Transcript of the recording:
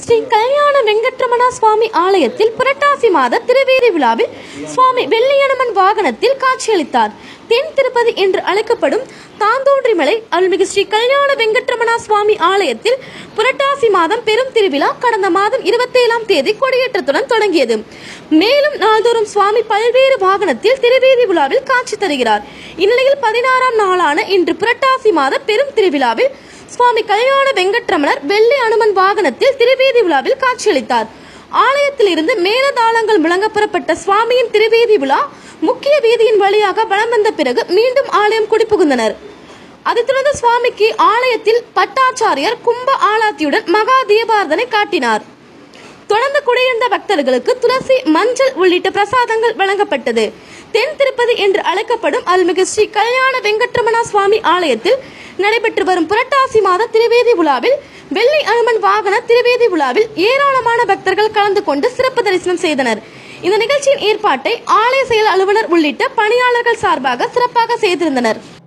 ஸ்ரீ கல்யாண வெங்கட்ரமணா சுவாமி ஆலயத்தில் புரட்டாசி மாத திருவேதி விழாவில் சுவாமி வெள்ளையனமன் வாகனத்தில் காட்சியளித்தார் தென் திருப்பதி என்று அழைக்கப்படும் தாந்தோன்றிமலை அருள்மிகு ஸ்ரீ கல்யாண வெங்கட்ரமணா சுவாமி ஆலயத்தில் புரட்டாசி மாதம் பெரும் திருவிழா கடந்த மாதம் இருபத்தேழாம் தேதி கொடியேற்றத்துடன் தொடங்கியது மேலும் நாள்தோறும் சுவாமி பல்வேறு வாகனத்தில் திருவேதி விழாவில் காட்சி தருகிறார் இந்நிலையில் பதினாறாம் நாளான இன்று புரட்டாசி மாத பெரும் திருவிழாவில் சுவாமி கல்யாண வெங்கட்ரமணர் வெள்ளை அனுமன் வாகனத்தில் திருவேதி விழாவில் காட்சியளித்தார் ஆலயத்தில் இருந்து மேலதாளங்கள் முழங்க புறப்பட்ட சுவாமியின் திருவேதி விழா முக்கிய வீதியின் வழியாக வலம் வந்த பிறகு மீண்டும் ஆலயம் குடிபுகுந்தனர் அதைத் தொடர்ந்து சுவாமிக்கு ஆலயத்தில் பட்டாச்சாரியர் கும்ப ஆலாத்தியுடன் மகா தீபாரதனை காட்டினார் தொடர்ந்து குடியிருந்த பக்தர்களுக்கு துளசி மஞ்சள் உள்ளிட்ட பிரசாதங்கள் வழங்கப்பட்டது தென் திருப்பதி என்று அழைக்கப்படும் அருள்மிகு ஸ்ரீ கல்யாண வெங்கட்ரமணா சுவாமி ஆலயத்தில் நடைபெற்று வரும் புரட்டாசி மாத திருவேதி விழாவில் வெள்ளை அனுமன் வாகன திருவேதி விழாவில் ஏராளமான பக்தர்கள் கலந்து கொண்டு சிறப்பு தரிசனம் செய்தனர் இந்த நிகழ்ச்சியின் ஏற்பாட்டை ஆலய செயல் அலுவலர் உள்ளிட்ட பணியாளர்கள் சார்பாக சிறப்பாக செய்திருந்தனர்